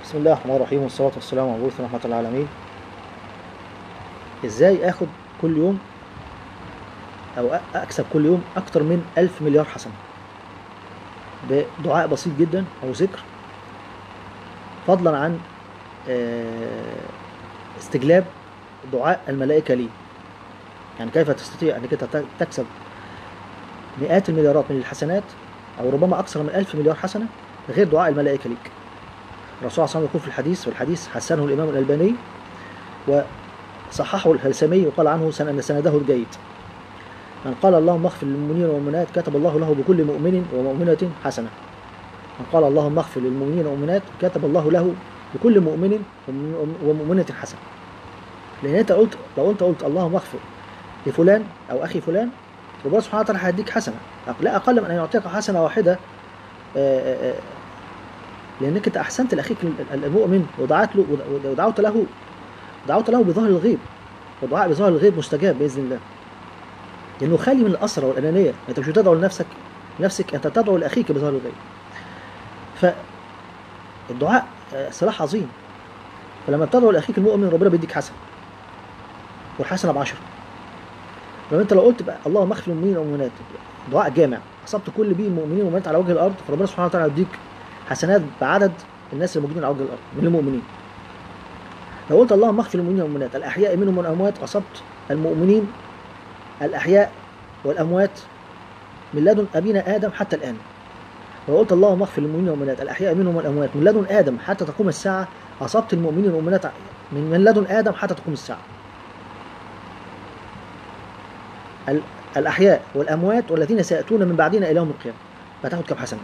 بسم الله الرحمن الرحيم والصلاة والسلام على رسول رحمة العالمين ازاي اخد كل يوم او أ- اكسب كل يوم اكتر من الف مليار حسنة بدعاء بسيط جدا او ذكر فضلا عن آه، استجلاب دعاء الملائكة لي يعني كيف تستطيع انك انت ت- تكسب مئات المليارات من الحسنات او ربما اكثر من الف مليار حسنة غير دعاء الملائكة ليك الرسول صلى الله عليه وسلم يقول في الحديث والحديث حسنه الإمام الألباني وصححه الهلسمي وقال عنه سن- أن سنده الجيد من قال اللهم اغفر للمؤمنين والمؤمنات كتب الله له بكل مؤمن ومؤمنة حسنة من قال اللهم اغفر للمؤمنين والمؤمنات كتب الله له بكل مؤمن ومؤمن- ومؤمنة حسنة لأن أنت قلت لو أنت قلت اللهم اغفر لفلان أو أخي فلان ربنا سبحانه وتعالى هيديك حسنة لا أقل من أن يعطيك حسنة واحدة آه، آه، آه، لانك انت احسنت لاخيك المؤمن ودعت له ودعوت له دعوت له بظهر الغيب ودعاء بظهر الغيب مستجاب باذن الله لانه خالي من الاسرى والانانيه انت مش بتدعو لنفسك نفسك انت تدعو لاخيك بظهر الغيب فالدعاء آه، سلاح عظيم فلما تدعو لاخيك المؤمن ربنا بيديك حسنه والحسنه بعشره لما انت لو قلت بقى اللهم اغفر للمؤمنين والمؤمنات دعاء جامع اصبت كل بيه المؤمنين والمؤمنات على وجه الارض فربنا سبحانه وتعالى يديك حسنات بعدد الناس الموجودين على وجه الارض من المؤمنين لو قلت اللهم اغفر للمؤمنين والمؤمنات الاحياء منهم والاموات اصبت المؤمنين الاحياء والاموات من لدن ابينا ادم حتى الان لو قلت اللهم اغفر للمؤمنين والمؤمنات الاحياء منهم والاموات من لدن ادم حتى تقوم الساعه اصبت المؤمنين والمؤمنات من من لدن ادم حتى تقوم الساعه ال- الاحياء والاموات والذين سياتون من بعدنا الى يوم القيامه هتاخد كم حسنه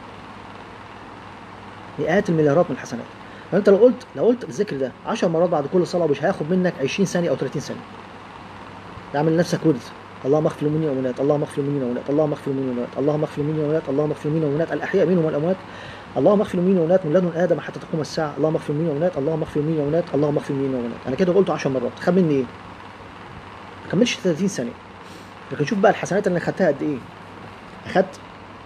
مئات المليارات من الحسنات فانت لو قلت لو قلت الذكر ده 10 مرات بعد كل صلاه مش هياخد منك 20 ثانيه او 30 ثانيه تعمل لنفسك ورد اللهم اغفر للمؤمنين والمؤمنات اللهم اغفر للمؤمنين والمؤمنات اللهم اغفر للمؤمنين والمؤمنات اللهم اغفر للمؤمنين والمؤمنات اللهم اغفر للمؤمنين والمؤمنات الاحياء منهم والاموات اللهم اغفر للمؤمنين والمؤمنات من لدن ادم حتى تقوم الساعه اللهم اغفر للمؤمنين والمؤمنات اللهم اغفر للمؤمنين والمؤمنات اللهم اغفر للمؤمنين والمؤمنات انا كده قلته 10 مرات خد مني ايه؟ ما كملش 30 ثانيه لكن شوف بقى الحسنات اللي انا خدتها قد ايه اخدت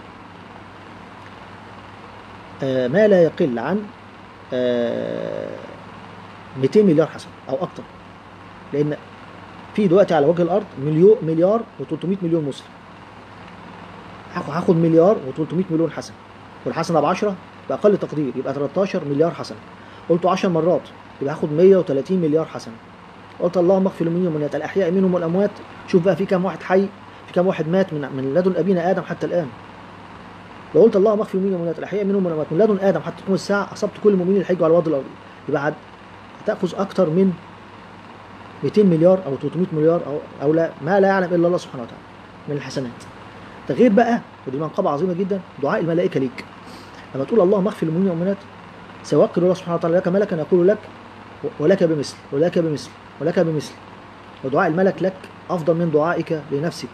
آه، ما لا يقل عن آه، 200 مليار حسنه او اكتر لان في دلوقتي على وجه الارض مليون مليار و300 مليون مسلم هاخد هاخد مليار و300 مليون حسنه والحسنه ب 10 باقل تقدير يبقى 13 مليار حسنه قلته 10 مرات يبقى هاخد 130 مليار حسنه قلت اللهم اغفر للمؤمنين والمؤمنات الاحياء منهم والاموات شوف بقى في كام واحد حي في كام واحد مات من من لدن ابينا ادم حتى الان لو قلت اللهم اغفر للمؤمنين والمؤمنات الاحياء منهم والاموات من لدن ادم حتى تقوم الساعه اصبت كل المؤمنين اللي هيجوا على وجه الارض يبقى هت- هتاخذ اكتر من 200 مليار او 300 مليار او او لا ما لا يعلم الا الله سبحانه وتعالى من الحسنات ده غير بقى ودي منقبه عظيمه جدا دعاء الملائكه ليك لما تقول اللهم اغفر للمؤمنين والمؤمنات سيوكل الله سبحانه وتعالى لك ملكا يقول لك ولك بمثل ولك بمثل ولك بمثل ودعاء الملك لك افضل من دعائك لنفسك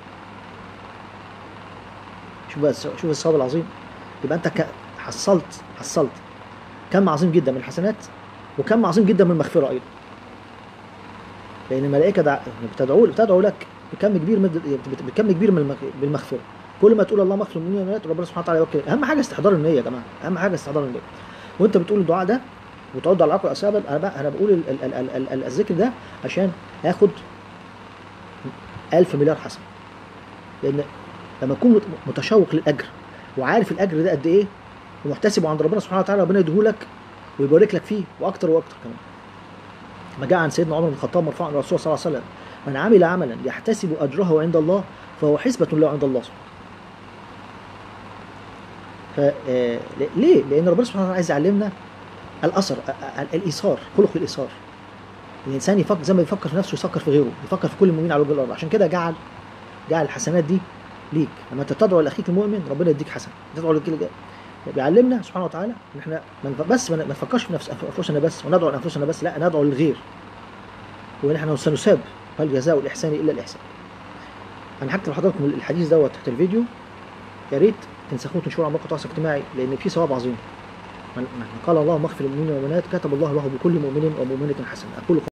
شوف بقى الس- شوف الثواب العظيم يبقى انت ك- حصلت حصلت كم عظيم جدا من الحسنات وكم عظيم جدا من المغفره ايضا لان الملائكه دع... بتدعو بتدعو لك بكم كبير من بت- بكم كبير من المغ... بالمغفره كل ما تقول اللهم اغفر للمؤمنين والمؤمنات ربنا سبحانه وتعالى يوكل اهم حاجه استحضار النيه يا جماعه اهم حاجه استحضار النيه وانت بتقول الدعاء ده وتعد على العقل الاصابع انا بقى انا بقول ال... ال... ال... ال... ال... ال... الذكر ده عشان اخد ألف مليار حسنه لان لما تكون مت- متشوق للاجر وعارف الاجر ده قد ايه ومحتسبه عند ربنا سبحانه وتعالى ربنا يديهولك ويبارك لك فيه واكتر واكتر كمان ما جاء عن سيدنا عمر بن الخطاب مرفوعا عن الرسول صلى الله عليه وسلم من عمل عملا يحتسب اجره عند الله فهو حسبة له عند الله سبحانه ف آه، ل- ليه؟ لان ربنا سبحانه وتعالى عايز يعلمنا الاثر ا- ا- الايثار خلق الايثار الانسان يفكر زي ما بيفكر في نفسه يفكر في غيره يفكر في كل المؤمنين على وجه الارض عشان كده جعل جعل الحسنات دي ليك لما انت تدعو لاخيك المؤمن ربنا يديك حسنه تدعو لكل بيعلمنا سبحانه وتعالى ان احنا ما نف- بس ما نفكرش في نفس انفسنا بس وندعو لانفسنا بس لا ندعو للغير وان احنا سنساب هل جزاء الاحسان الا الاحسان انا هكتب لحضراتكم الحديث دوت تحت الفيديو يا ريت تنسخوه وتنشروه على مواقع التواصل الاجتماعي لان فيه ثواب عظيم من من قال اللهم اغفر للمؤمنين والمؤمنات كتب الله له بكل مؤمن ومؤمنه حسنه اقول